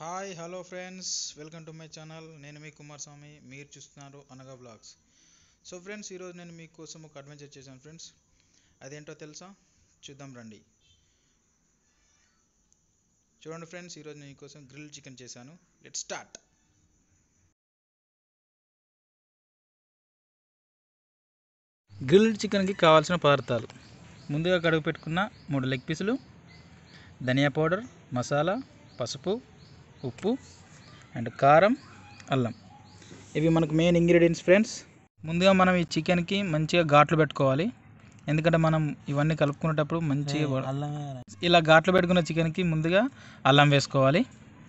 hi hello friends welcome to my channel నేను మీ కుమార్ స్వామి మీరు చూస్తున్నారు అనగా బ్లాగ్స్ సో ఫ్రెండ్స్ ఈరోజు నేను మీకోసం ఒక అడ్వెంచర్ చేశాను ఫ్రెండ్స్ అదేంటో తెలుసా చూద్దాం రండి చూడండి ఫ్రెండ్స్ ఈరోజు నేను మీకోసం గ్రిల్ చికెన్ చేశాను లెట్ స్టార్ట్ గ్రిల్డ్ చికెన్కి కావాల్సిన పదార్థాలు ముందుగా కడుగు పెట్టుకున్న మూడు లెగ్ పీసులు ధనియా పౌడర్ మసాలా పసుపు ఉప్పు అండ్ కారం అల్లం ఇవి మనకు మెయిన్ ఇంగ్రీడియంట్స్ ఫ్రెండ్స్ ముందుగా మనం ఈ చికెన్కి మంచిగా ఘాట్లు పెట్టుకోవాలి ఎందుకంటే మనం ఇవన్నీ కలుపుకునేటప్పుడు మంచిగా పడ- ఇలా ఘాట్లు పెట్టుకున్న చికెన్కి ముందుగా అల్లం వేసుకోవాలి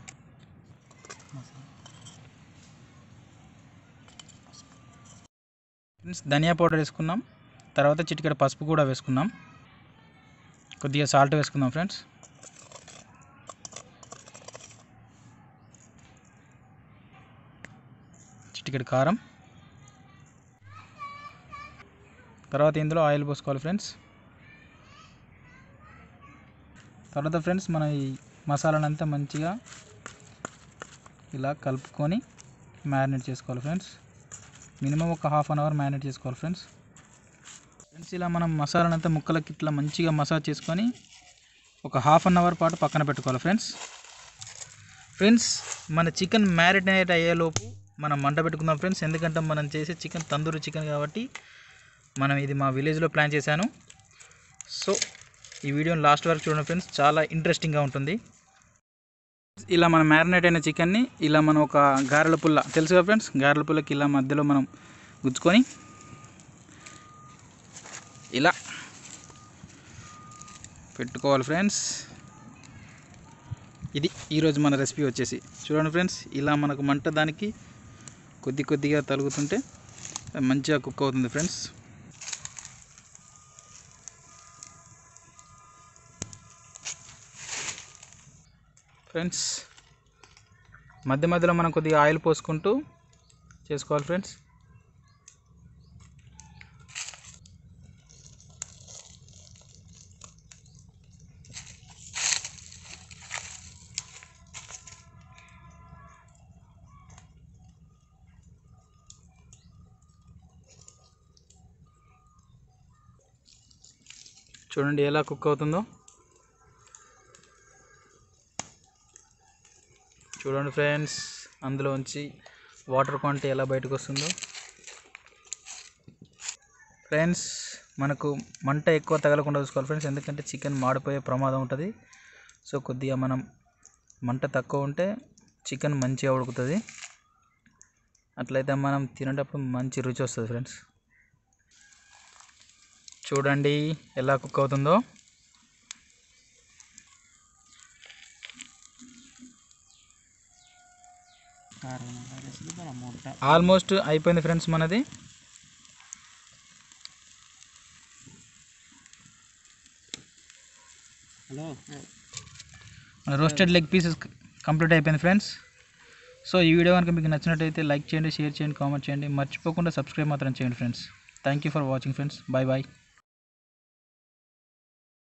ఫ్రెండ్స్ ధనియా పౌడర్ వేసుకున్నాం తర్వాత చిటికెడ పసుపు కూడా వేసుకున్నాం కొద్దిగా సాల్ట్ వేసుకుందాం ఫ్రెండ్స్ చిటికెడు కారం తర్వాత ఇందులో ఆయిల్ పోసుకోవాలి ఫ్రెండ్స్ తర్వాత ఫ్రెండ్స్ మన ఈ మసాలానంతా మంచిగా ఇలా కలుపుకొని మ్యారినేట్ చేసుకోవాలి ఫ్రెండ్స్ మినిమం ఒక హాఫ్ అన్ అవర్ మ్యారినేట్ చేసుకోవాలి ఫ్రెండ్స్ ఫ్రెండ్స్ ఇలా మనం మసాలానంతా ముక్కలకి ఇట్లా మంచిగా మసాజ్ చేసుకొని ఒక హాఫ్ అన్ అవర్ పాటు పక్కన పెట్టుకోవాలి ఫ్రెండ్స్ ఫ్రెండ్స్ మన చికెన్ మ్యారినేట్ అయ్యేలోపు మనం మంట పెట్టుకుందాం ఫ్రెండ్స్ ఎందుకంటే మనం చేసే చికెన్ తందూరి చికెన్ కాబట్టి మనం ఇది మా విలేజ్లో ప్లాన్ చేశాను సో ఈ వీడియోని లాస్ట్ వరకు చూడండి ఫ్రెండ్స్ చాలా ఇంట్రెస్టింగ్గా ఉంటుంది ఇలా మనం మ్యారినేట్ అయిన చికెన్ని ఇలా మనం ఒక గారెల పుల్ల తెలుసుగా ఫ్రెండ్స్ గారెల పుల్లకి ఇలా మధ్యలో మనం గుచ్చుకొని ఇలా పెట్టుకోవాలి ఫ్రెండ్స్ ఇది ఈరోజు మన రెసిపీ వచ్చేసి చూడండి ఫ్రెండ్స్ ఇలా మనకు మంట దానికి కొద్ది కొద్దిగా తలుగుతుంటే మంచిగా కుక్ అవుతుంది ఫ్రెండ్స్ ఫ్రెండ్స్ మధ్య మధ్యలో మనం కొద్దిగా ఆయిల్ పోసుకుంటూ చేసుకోవాలి ఫ్రెండ్స్ చూడండి ఎలా కుక్ అవుతుందో చూడండి ఫ్రెండ్స్ అందులోంచి వాటర్ క్వాంటిటీ ఎలా బయటకు వస్తుందో ఫ్రెండ్స్ మనకు మంట ఎక్కువ తగలకుండా చూసుకోవాలి ఫ్రెండ్స్ ఎందుకంటే చికెన్ మాడిపోయే ప్రమాదం ఉంటుంది సో కొద్దిగా మనం మంట తక్కువ ఉంటే చికెన్ మంచిగా ఉడుకుతుంది అట్లయితే మనం తినేటప్పుడు మంచి రుచి వస్తుంది ఫ్రెండ్స్ చూడండి ఎలా కుక్ అవుతుందో ఆల్మోస్ట్ అయిపోయింది ఫ్రెండ్స్ మనది హలో మన రోస్టెడ్ లెగ్ పీసెస్ కంప్లీట్ అయిపోయింది ఫ్రెండ్స్ సో ఈ వీడియో కనుక మీకు నచ్చినట్టయితే లైక్ చేయండి షేర్ చేయండి కామెంట్ చేయండి మర్చిపోకుండా సబ్స్క్రైబ్ మాత్రం చేయండి friends thank you for watching friends bye bye